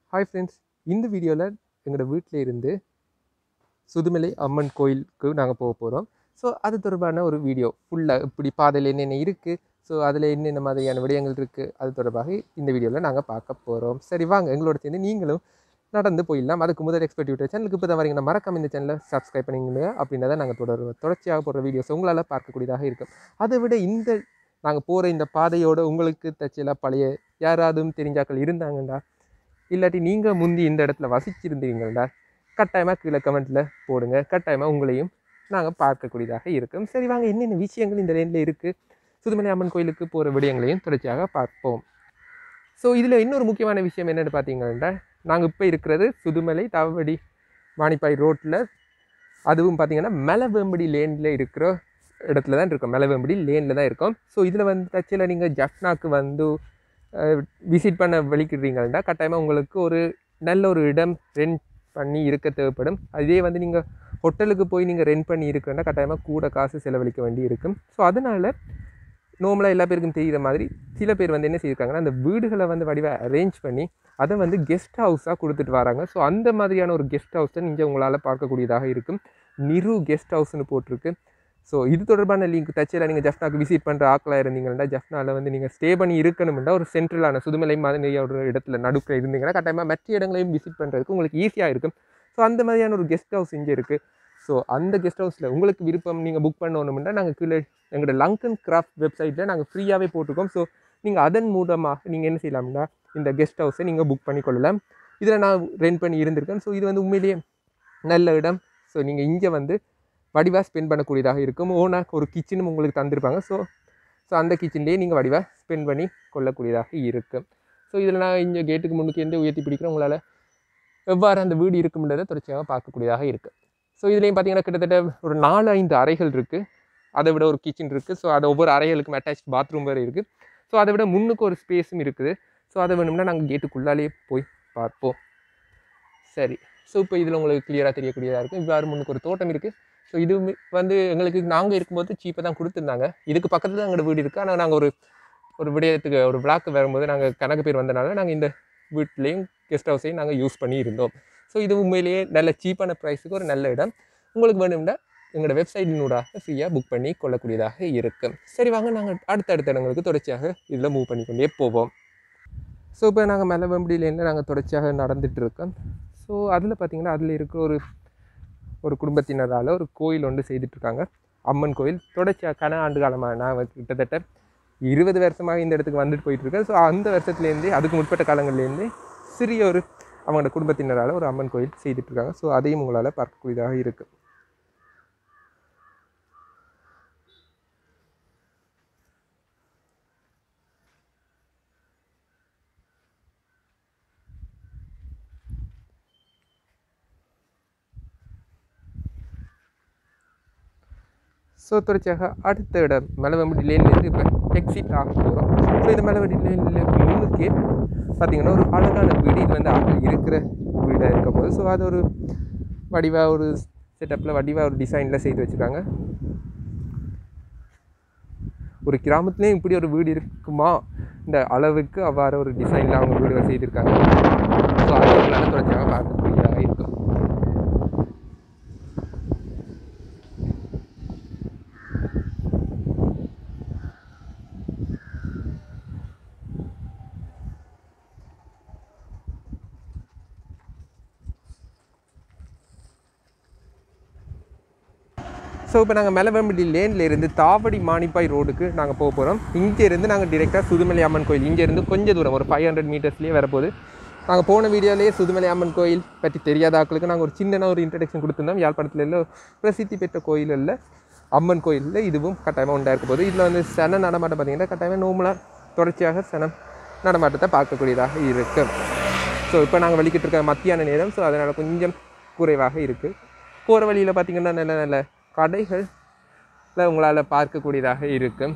hi friends இந்த வீடியோவில் எங்களோட வீட்டில் இருந்து சுதுமலை அம்மன் கோயிலுக்கு நாங்கள் போக போகிறோம் ஸோ அது தொடர்பான ஒரு வீடியோ ஃபுல்லாக இப்படி பாதையில் என்னென்ன இருக்குது ஸோ அதில் என்னென்ன மாதிரியான விடயங்கள் இருக்குது அது தொடர்பாக இந்த வீடியோவில் நாங்கள் பார்க்க போகிறோம் சரி வாங்க எங்களோட சேர்ந்து நீங்களும் நடந்து போயிடலாம் அதுக்கு முதல் எக்ஸ்பெக்ட் யூடியூப் சேனலுக்கு இப்போ தான் வரீங்கன்னா மறக்காம இந்த சேனலை சப்ஸ்கிரைப் பண்ணிங்க அப்படின்னா நாங்கள் தொடர் தொடர்ச்சியாக போடுற வீடியோஸ் உங்களால் பார்க்கக்கூடியதாக இருக்கும் அதை விட இந்த நாங்கள் போகிற இந்த பாதையோட உங்களுக்கு தச்செல்லாம் பழைய யாராவது தெரிஞ்சாக்கள் இருந்தாங்கண்டா இல்லாட்டி நீங்கள் முந்தி இந்த இடத்துல வசிச்சிருந்தீங்கள்டா கட்டாயமாக கீழே கமெண்ட்டில் போடுங்க கட்டாயமாக உங்களையும் நாங்கள் பார்க்கக்கூடியதாக இருக்கும் சரி வாங்க என்னென்ன விஷயங்கள் இந்த லைனில் இருக்குது சுதுமலை அம்மன் கோயிலுக்கு போகிற விடயங்களையும் தொடர்ச்சியாக பார்ப்போம் ஸோ இதில் இன்னொரு முக்கியமான விஷயம் என்னென்னு பார்த்தீங்கன்னா நாங்கள் இப்போ இருக்கிறது சுதுமலை தவடி மாணிப்பாய் ரோட்டில் அதுவும் பார்த்தீங்கன்னா மெலவேம்படி லேனில் இருக்கிற இடத்துல தான் இருக்கோம் மெலவேம்படி லேனில் தான் இருக்கோம் ஸோ இதில் வந்து தச்சில் நீங்கள் ஜஃப்னாக்கு வந்து விசிட் பண்ண வலிக்கிறீங்கன்னா கட்டாயமாக உங்களுக்கு ஒரு நல்ல ஒரு இடம் ரெண்ட் பண்ணி இருக்க தேவைப்படும் அதே வந்து நீங்கள் ஹோட்டலுக்கு போய் நீங்கள் ரெண்ட் பண்ணி இருக்கிறன்னா கட்டாயமாக கூட காசு செலவழிக்க வேண்டி இருக்கும் ஸோ அதனால் நார்மலாக எல்லா பேருக்கும் தெரிகிற மாதிரி சில பேர் வந்து என்ன செய்யிருக்காங்கன்னா அந்த வீடுகளை வந்து வடிவ அரேஞ்ச் பண்ணி அதை வந்து கெஸ்ட் ஹவுஸாக கொடுத்துட்டு வராங்க ஸோ அந்த மாதிரியான ஒரு கெஸ்ட் ஹவுஸ் தான் இங்கே உங்களால் பார்க்கக்கூடியதாக இருக்கும் நிரு கெஸ்ட் ஹவுஸ்னு போட்டிருக்கு ஸோ இது தொடர்பான லிங்க் தச்சில் நீங்கள் ஜஃப்னாக்கு விசிட் பண்ணுற ஆக்களாக இருந்தீங்கன்னா ஜஃப்னாவில் வந்து நீங்கள் ஸ்டே பண்ணி இருக்கணும்னா ஒரு சென்ட்ரலான சுதுமலை மாதிரி ஒரு இடத்துல நடுக்கில் இருந்தீங்கன்னா கட்டாயமாக மற்ற இடங்களையும் விசிட் பண்ணுறதுக்கு உங்களுக்கு ஈஸியாக இருக்கும் ஸோ அந்த மாதிரியான ஒரு கெஸ்ட் ஹவுஸ் இங்கே இருக்குது ஸோ அந்த கெஸ்ட் ஹவுஸில் உங்களுக்கு விருப்பம் நீங்கள் புக் பண்ணணும்னா நாங்கள் கீழே எங்களோட லங்கன் கிராஃப்ட் வெப்சைட்டில் நாங்கள் ஃப்ரீயாகவே போட்டிருக்கோம் ஸோ நீங்கள் அதன் மூலமாக நீங்கள் என்ன செய்யலாம்னா இந்த கெஸ்ட் ஹவுஸை நீங்கள் புக் பண்ணி கொள்ளலாம் இதில் நான் ரெண்ட் பண்ணி இருந்திருக்கேன் ஸோ இது வந்து உண்மையிலேயே நல்ல இடம் ஸோ நீங்கள் இங்கே வந்து வடிவாக ஸ்பெண்ட் பண்ணக்கூடியதாக இருக்கும் ஓனாக ஒரு கிச்சனும் உங்களுக்கு தந்திருப்பாங்க ஸோ ஸோ அந்த கிச்சன்லேயே நீங்கள் வடிவாக ஸ்பெண்ட் பண்ணி கொள்ளக்கூடியதாக இருக்கும் ஸோ இதில் நான் இங்கே கேட்டுக்கு முன்னுக்கு எந்த உயர்த்தி பிடிக்கிறேன் உங்களால் எவ்வாறு அந்த வீடு இருக்கும்ன்றதை தொடர்ச்சியாக பார்க்கக்கூடியதாக இருக்குது ஸோ இதுலேயும் பார்த்தீங்கன்னா கிட்டத்தட்ட ஒரு நாலு ஐந்து அறைகள் இருக்குது அதை விட ஒரு கிச்சன் இருக்குது ஸோ அது ஒவ்வொரு அறைகளுக்கும் அட்டாச் பாத்ரூம் வேறு இருக்குது ஸோ அதை விட முன்னுக்கு ஒரு ஸ்பேஸும் இருக்குது ஸோ அதை வேணும்னா நாங்கள் கேட்டுக்குள்ளாலேயே போய் பார்ப்போம் சரி ஸோ இப்போ இதில் உங்களுக்கு கிளியராக தெரியக்கூடியதாக இருக்கும் இவ்வாறு முன்னுக்கு ஒரு தோட்டம் இருக்குது ஸோ இது வந்து எங்களுக்கு நாங்கள் இருக்கும்போது சீப்பாக தான் கொடுத்துருந்தாங்க இதுக்கு பக்கத்தில் தான் எங்களோட வீடு இருக்குது ஆனால் நாங்கள் ஒரு ஒரு விடயத்துக்கு ஒரு விளாக்கு வரும்போது நாங்கள் கணக்கு பேர் வந்தனால நாங்கள் இந்த வீட்லேயும் கெஸ்ட் ஹவுஸையும் நாங்கள் யூஸ் பண்ணி இருந்தோம் ஸோ இது உண்மையிலேயே நல்ல சீப்பான ப்ரைஸுக்கு ஒரு நல்ல இடம் உங்களுக்கு வேணும்னா எங்களோட வெப்சைட்டினூடாக ஃப்ரீயாக புக் பண்ணி கொள்ளக்கூடியதாக இருக்கும் சரி வாங்க நாங்கள் அடுத்தடுத்த இடங்களுக்கு தொடர்ச்சியாக இதில் மூவ் பண்ணிக்கொண்டே போவோம் ஸோ இப்போ நாங்கள் மெலவம்படியிலேருந்து நாங்கள் தொடர்ச்சியாக நடந்துட்டு இருக்கோம் ஸோ அதில் பார்த்திங்கன்னா அதில் இருக்கிற ஒரு ஒரு குடும்பத்தினரால் ஒரு கோயில் ஒன்று செய்துட்ருக்காங்க அம்மன் கோயில் தொடர்ச்சியாக கன ஆண்டு காலமாக நான் கிட்டத்தட்ட இருபது வருஷமாக இந்த இடத்துக்கு வந்துட்டு போயிட்டுருக்கேன் ஸோ அந்த வருஷத்துலேருந்தே அதுக்கு முற்பட்ட காலங்கள்லேருந்தே சிறிய ஒரு அவங்களோட குடும்பத்தினரால் ஒரு அம்மன் கோயில் செய்துட்ருக்காங்க ஸோ அதையும் உங்களால் பார்க்கக்கூடியதாக இருக்குது ஸோ தொடர்ச்சியாக அடுத்த இடம் மலவம்படி லேன்லேருந்து இப்போ எக்ஸிட் ஆக போகிறோம் ஸோ இந்த மலவம்படி லேனில் முன்னுக்கே பார்த்திங்கன்னா ஒரு அழகான வீடு இது வந்து ஆக்கள் இருக்கிற வீடாக இருக்க போது ஸோ அது ஒரு வடிவாக ஒரு செட்டப்பில் வடிவாக ஒரு டிசைனில் செய்து வச்சுருக்காங்க ஒரு கிராமத்துலேயும் இப்படி ஒரு வீடு இருக்குமா இந்த அளவுக்கு அவ்வாறு ஒரு டிசைனில் அவங்க வீடுகள் செய்திருக்காங்க ஸோ அது உங்களால் தொடர்ச்சியாக பார்க்கக்கூடியதாக இருக்கும் ஸோ இப்போ நாங்கள் மெலவம்படி லேனில் இருந்து தாவடி மாணிப்பாய் ரோடுக்கு நாங்கள் போக போகிறோம் இங்கேருந்து நாங்கள் டிரெக்டாக சுதுமலை அம்மன் கோயில் இங்கேருந்து கொஞ்சம் தூரம் ஒரு ஃபைவ் ஹண்ட்ரட் மீட்டர்ஸ்லேயே வரப்போகுது நாங்கள் போன வீடியோலேயே சுதுமலை அம்மன் கோயில் பற்றி தெரியாத ஆட்களுக்கு நாங்கள் ஒரு சின்ன ஒரு இன்ட்ரடக்ஷன் கொடுத்துருந்தோம் யாழ்ப்பாணத்தில் உள்ள பிரசித்தி பெற்ற கோயிலில் அம்மன் கோயிலில் இதுவும் கட்டாயமாக உண்டாக இருக்க போது இதில் வந்து சன நடமாட்டம் பார்த்தீங்கன்னா கட்டாயமாக நோமலாக தொடர்ச்சியாக சனம் நடமாட்டத்தை பார்க்கக்கூடியதாக இருக்கும் ஸோ இப்போ நாங்கள் வலிக்கிட்டு இருக்க மத்தியான நேரம் ஸோ அதனால் கொஞ்சம் குறைவாக இருக்குது போகிற வழியில் பார்த்திங்கன்னா நல்ல நல்ல கடைகளில் உங்களால் பார்க்கக்கூடியதாக இருக்கும்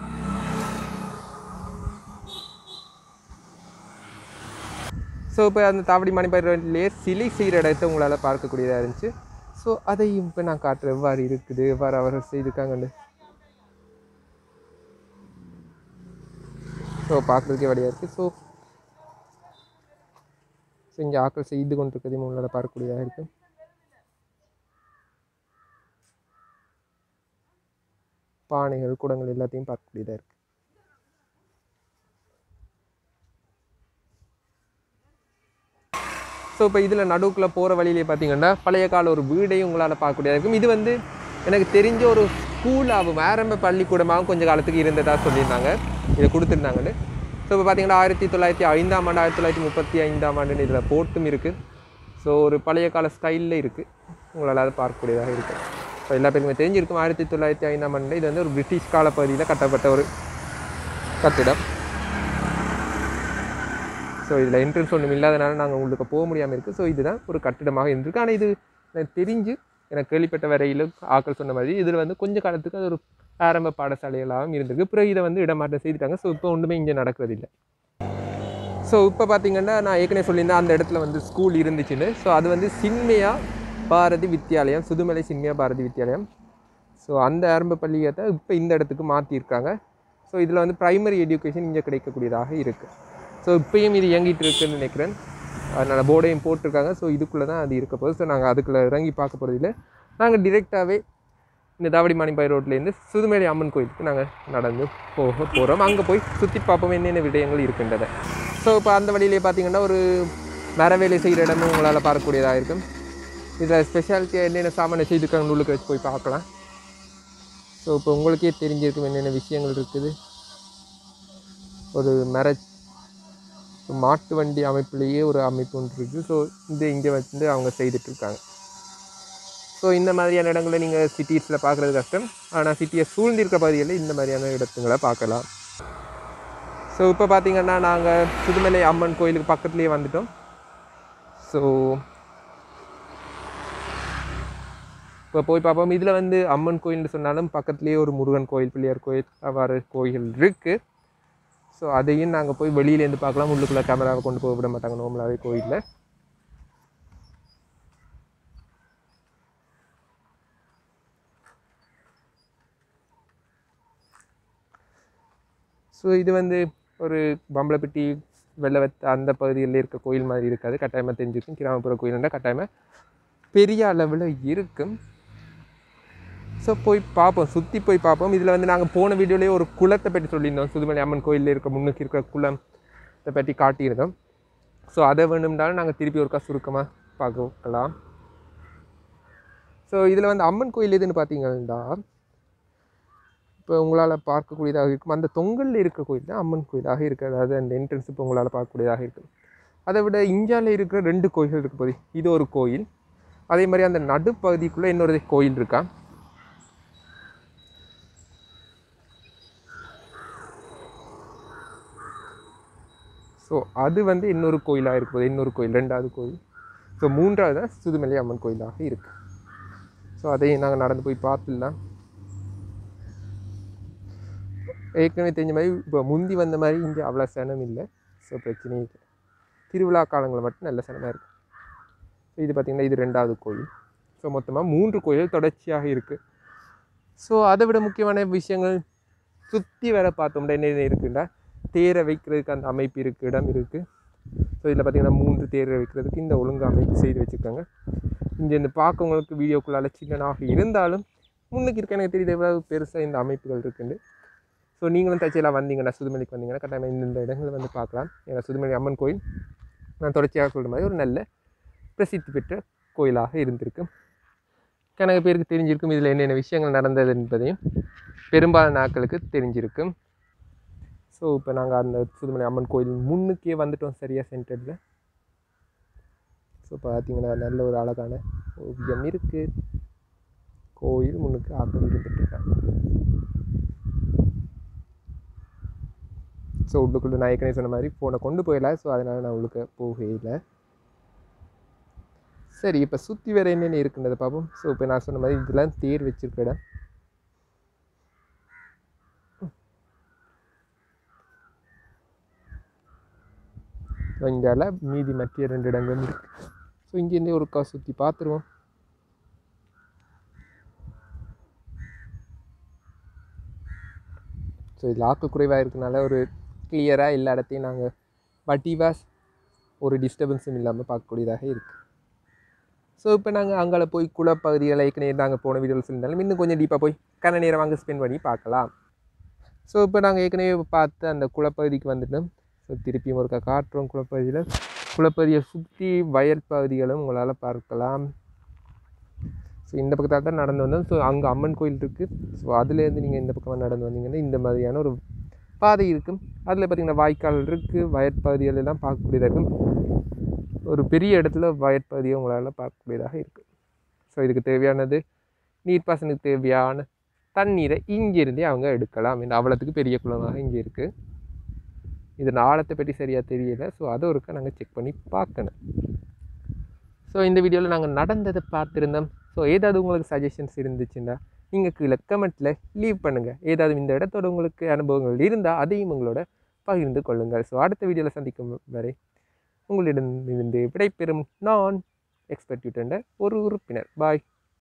ஸோ இப்போ அந்த தாவடி மணிப்பயிலே சிலை செய்கிற இடத்த உங்களால் பார்க்கக்கூடியதாக இருந்துச்சு ஸோ அதையும் இப்போ நான் காட்டுறேன் எவ்வாறு இருக்குது எவ்வாறு அவர்கள் செய்திருக்காங்கன்னு ஸோ பார்க்குறதுக்கே வழியாக இருக்குது ஸோ ஸோ ஸோ இங்கே ஆக்கள் செய்து கொண்டிருக்கிறதையும் உங்களால் பார்க்கக்கூடியதாக இருக்கும் பானைகள் குடங்கள் எல்லாத்தையும் பார்க்கக்கூடியதாக இருக்குது ஸோ இப்போ இதில் நடுவுக்குள்ளே போகிற வழியிலே பார்த்தீங்கன்னா பழைய கால ஒரு வீடையும் உங்களால் பார்க்கக்கூடியதாக இருக்கும் இது வந்து எனக்கு தெரிஞ்ச ஒரு ஸ்கூலாகவும் ஆரம்ப பள்ளிக்கூடமாகவும் கொஞ்சம் காலத்துக்கு இருந்ததாக சொல்லியிருந்தாங்க இதை கொடுத்துருந்தாங்கன்னு ஸோ இப்போ பார்த்தீங்கன்னா ஆயிரத்தி தொள்ளாயிரத்தி ஐந்தாம் ஆண்டு ஆயிரத்தி தொள்ளாயிரத்தி முப்பத்தி ஐந்தாம் ஆண்டுன்னு இதில் போட்டும் இருக்குது ஸோ ஒரு பழைய கால ஸ்டைலில் இருக்குது உங்களால் அதை பார்க்கக்கூடியதாக இருக்குது ஸோ எல்லா பேருக்குமே தெரிஞ்சிருக்கும் ஆயிரத்தி தொள்ளாயிரத்தி ஐந்தாம் ஆண்டு இது வந்து ஒரு பிரிட்டிஷ் கால பகுதியில் கட்டப்பட்ட ஒரு கட்டிடம் ஸோ இதில் என்ட்ரன்ஸ் ஒன்றும் இல்லாதனால நாங்கள் உங்களுக்கு போக முடியாமல் இருக்குது ஸோ இதுதான் ஒரு கட்டிடமாக இருந்திருக்கு ஆனால் இது எனக்கு தெரிஞ்சு எனக்கு கேள்விப்பட்ட வரையில் ஆக்கள் சொன்ன மாதிரி இதில் வந்து கொஞ்ச காலத்துக்கு அது ஒரு ஆரம்ப பாடசாலைகளாகவும் இருந்திருக்கு பிறகு இதை வந்து இடமாற்றம் செய்துட்டாங்க ஸோ இப்போ ஒன்றுமே இங்கே நடக்கிறதில்லை ஸோ இப்போ பார்த்தீங்கன்னா நான் ஏற்கனவே சொல்லியிருந்தேன் அந்த இடத்துல வந்து ஸ்கூல் இருந்துச்சுன்னு ஸோ அது வந்து சின்மயா பாரதி வித்யாலயம் சுதுமலை சின்மயா பாரதி வித்யாலயம் ஸோ அந்த ஆரம்ப பள்ளியத்தை இப்போ இந்த இடத்துக்கு மாற்றிருக்காங்க ஸோ இதில் வந்து ப்ரைமரி எஜுகேஷன் இங்கே கிடைக்கக்கூடியதாக இருக்குது ஸோ இப்பயும் இது இயங்கிட்டு இருக்குன்னு நினைக்கிறேன் அதனால் போர்டையும் போட்டிருக்காங்க ஸோ இதுக்குள்ளே தான் அது இருக்க போகுது ஸோ நாங்கள் அதுக்குள்ளே இறங்கி பார்க்க போகிறது இல்லை நாங்கள் டிரெக்டாகவே இந்த தாவடி மாணிப்பாய் ரோட்லேருந்து சுதுமேலி அம்மன் கோயிலுக்கு நாங்கள் நடந்து போக போகிறோம் அங்கே போய் சுற்றி பார்ப்போம் என்னென்ன விடயங்கள் இருக்கின்றன ஸோ இப்போ அந்த வழியிலே பார்த்தீங்கன்னா ஒரு மரவேலை செய்கிற இடமும் உங்களால் பார்க்கக்கூடியதாக இருக்கும் இதில் ஸ்பெஷாலிட்டியாக என்னென்ன சாமானை செய்திருக்காங்க உள்ளுக்கு வச்சு போய் பார்க்கலாம் ஸோ இப்போ உங்களுக்கே தெரிஞ்சிருக்கும் என்னென்ன விஷயங்கள் இருக்குது ஒரு மர மாட்டு வண்டி அமைப்புலேயே ஒரு அமைப்பு ஒன்று இருக்குது ஸோ இது இங்கே வந்து அவங்க செய்துட்டு இருக்காங்க ஸோ இந்த மாதிரியான இடங்களை நீங்கள் சிட்டிஸில் பார்க்குறது கஷ்டம் ஆனால் சிட்டியை சூழ்ந்திருக்க பகுதிகளில் இந்த மாதிரியான இடத்துங்களை பார்க்கலாம் ஸோ இப்போ பார்த்தீங்கன்னா நாங்கள் சுதுமலை அம்மன் கோயிலுக்கு பக்கத்துலேயே வந்துட்டோம் ஸோ இப்போ போய் பார்ப்போம் இதில் வந்து அம்மன் கோயில்னு சொன்னாலும் பக்கத்துலேயே ஒரு முருகன் கோயில் பிள்ளையார் கோயில் அவ்வாறு கோயில் இருக்குது ஸோ அதையும் நாங்கள் போய் வெளியிலேருந்து பார்க்கலாம் உள்ளுக்குள்ளே கேமராவை கொண்டு போக விட மாட்டாங்க நோமலாகவே கோயிலில் ஸோ இது வந்து ஒரு பம்பளப்பட்டி வெள்ளவத் அந்த பகுதிகளில் இருக்க கோயில் மாதிரி இருக்காது கட்டாயமாக தெரிஞ்சிருக்கும் கிராமப்புற கோயில்னா கட்டாயமாக பெரிய அளவில் இருக்கும் ஸோ போய் பார்ப்போம் சுற்றி போய் பார்ப்போம் இதில் வந்து நாங்கள் போன வீடியோலேயே ஒரு குளத்தை பற்றி சொல்லியிருந்தோம் சுதுமலை அம்மன் கோயிலில் இருக்க முன்னுக்கு இருக்கிற குளத்தை பற்றி காட்டியிருந்தோம் ஸோ அதை வேணும்னாலும் நாங்கள் திருப்பி ஒருக்கா சுருக்கமாக பார்க்கலாம் ஸோ இதில் வந்து அம்மன் கோயில் எதுன்னு பார்த்தீங்கன்னா இப்போ உங்களால் பார்க்கக்கூடியதாக இருக்கும் அந்த தொங்கலில் இருக்க கோயில் தான் அம்மன் கோயிலாக இருக்குது அதாவது அந்த என்ட்ரன்ஸ் இப்போ உங்களால் பார்க்கக்கூடியதாக இருக்கும் அதை விட இந்தியாவில் இருக்கிற ரெண்டு கோயில்கள் இருக்கு போது இது ஒரு கோயில் அதே மாதிரி அந்த நடுப்பகுதிக்குள்ளே இன்னொரு கோயில் இருக்கா ஸோ அது வந்து இன்னொரு கோயிலாக இருக்குது இன்னொரு கோயில் ரெண்டாவது கோயில் ஸோ மூன்றாவது தான் சுதுமலை அம்மன் கோயிலாக இருக்குது ஸோ அதையும் நாங்கள் நடந்து போய் பார்த்துடலாம் ஏற்கனவே தெரிஞ்ச மாதிரி இப்போ முந்தி வந்த மாதிரி இங்கே அவ்வளோ சனம் இல்லை ஸோ பிரச்சனையே இல்லை திருவிழா காலங்களில் மட்டும் நல்ல சனமாக இருக்குது ஸோ இது பார்த்திங்கன்னா இது ரெண்டாவது கோயில் ஸோ மொத்தமாக மூன்று கோயில் தொடர்ச்சியாக இருக்குது ஸோ அதை விட முக்கியமான விஷயங்கள் சுற்றி வர பார்த்தோம்னா என்ன இருக்குன்னா தேரை வைக்கிறதுக்கு அந்த அமைப்பு இருக்குது இடம் இருக்குது ஸோ இதில் பார்த்திங்கன்னா மூன்று தேரை வைக்கிறதுக்கு இந்த ஒழுங்கு அமைப்பு செய்து வச்சுருக்காங்க இங்கே இந்த பார்க்கவங்களுக்கு வீடியோக்குள்ளால் சின்னனாக இருந்தாலும் முன்னுக்கு இருக்க எனக்கு தெரியுது எவ்வளவு பெருசாக இந்த அமைப்புகள் இருக்குன்னு ஸோ நீங்களும் தச்சையெல்லாம் வந்தீங்கன்னா சுதுமலைக்கு வந்தீங்கன்னா கட்டாயமாக இந்த இடங்களை வந்து பார்க்கலாம் ஏன்னா சுதுமலை அம்மன் கோயில் நான் தொடர்ச்சியாக சொல்கிற மாதிரி ஒரு நல்ல பிரசித்தி பெற்ற கோயிலாக இருந்திருக்கு கணக்கு பேருக்கு தெரிஞ்சிருக்கும் இதில் என்னென்ன விஷயங்கள் நடந்தது என்பதையும் பெரும்பாலான நாட்களுக்கு தெரிஞ்சிருக்கும் ஸோ இப்போ நாங்கள் அந்த சுதுமலை அம்மன் கோயில் முன்னுக்கே வந்துட்டோம் சரியாக சென்டரில் ஸோ பார்த்தீங்கன்னா நல்ல ஒரு அழகான ஓவியம் இருக்குது கோயில் முன்னுக்கு ஆக்கள் இருந்துட்டுருக்காங்க ஸோ உள்ளுக்குள்ளே நான் ஏற்கனவே சொன்ன மாதிரி ஃபோனை கொண்டு போயிடல ஸோ அதனால் நான் உள்ளுக்க போகவே இல்லை சரி இப்போ சுற்றி வேறு என்னென்ன இருக்குன்றதை பார்ப்போம் ஸோ இப்போ நான் சொன்ன மாதிரி இதெல்லாம் தேர் வச்சிருக்க இடம் இங்கால மீதி மற்ற ரெண்டு இடங்கள் இருக்கு ஸோ இங்கேருந்தே ஒரு கா சுற்றி பார்த்துருவோம் ஸோ இதில் ஆக்கு குறைவாக இருக்கனால ஒரு கிளியராக எல்லா இடத்தையும் நாங்கள் வட்டிவாக ஒரு டிஸ்டர்பன்ஸும் இல்லாமல் பார்க்கக்கூடியதாக இருக்குது ஸோ இப்போ நாங்கள் அங்கே போய் குளப்பகுதிகளை ஏற்கனவே நாங்கள் போன வீடியோவில் சொல்லியிருந்தாலும் இன்னும் கொஞ்சம் டீப்பாக போய் கன நேரம் வாங்க ஸ்பெண்ட் பண்ணி பார்க்கலாம் ஸோ இப்போ நாங்கள் ஏற்கனவே பார்த்து அந்த குளப்பகுதிக்கு வந்துட்டோம் ஸோ திருப்பியும் ஒருக்கா காட்டுறோம் குளப்பகுதியில் குளப்பகுதியை சுற்றி வயல் பகுதிகளும் உங்களால் பார்க்கலாம் ஸோ இந்த பக்கத்தால் தான் நடந்து வந்தோம் ஸோ அங்கே அம்மன் கோயில் இருக்குது ஸோ அதுலேருந்து நீங்கள் இந்த பக்கமாக நடந்து வந்தீங்கன்னா இந்த மாதிரியான ஒரு பாதை இருக்கும் அதில் பார்த்தீங்கன்னா வாய்க்கால் இருக்குது வயற்பகுதிகள் எல்லாம் பார்க்கக்கூடியதாக இருக்கும் ஒரு பெரிய இடத்துல வயற்பகுதியை உங்களால் பார்க்கக்கூடியதாக இருக்குது ஸோ இதுக்கு தேவையானது நீர்ப்பாசனுக்கு தேவையான தண்ணீரை இங்கிருந்தே அவங்க எடுக்கலாம் இந்த அவ்வளோத்துக்கு பெரிய குளமாக இங்கே இருக்குது இதன் ஆழத்தை பற்றி சரியாக தெரியல ஸோ அதை ஒருக்கா நாங்கள் செக் பண்ணி பார்க்கணும் ஸோ இந்த வீடியோவில் நாங்கள் நடந்ததை பார்த்துருந்தோம் ஸோ ஏதாவது உங்களுக்கு சஜஷன்ஸ் இருந்துச்சுன்னா நீங்கள் கீழே கமெண்ட்டில் லீவ் பண்ணுங்கள் ஏதாவது இந்த இடத்தோட உங்களுக்கு அனுபவங்கள் இருந்தால் அதையும் உங்களோட பகிர்ந்து கொள்ளுங்கள் ஸோ அடுத்த வீடியோவில் சந்திக்கும் வரை உங்களிடமிருந்து விடைபெறும் நான் எக்ஸ்பெக்ட் ஒரு உறுப்பினர் பாய்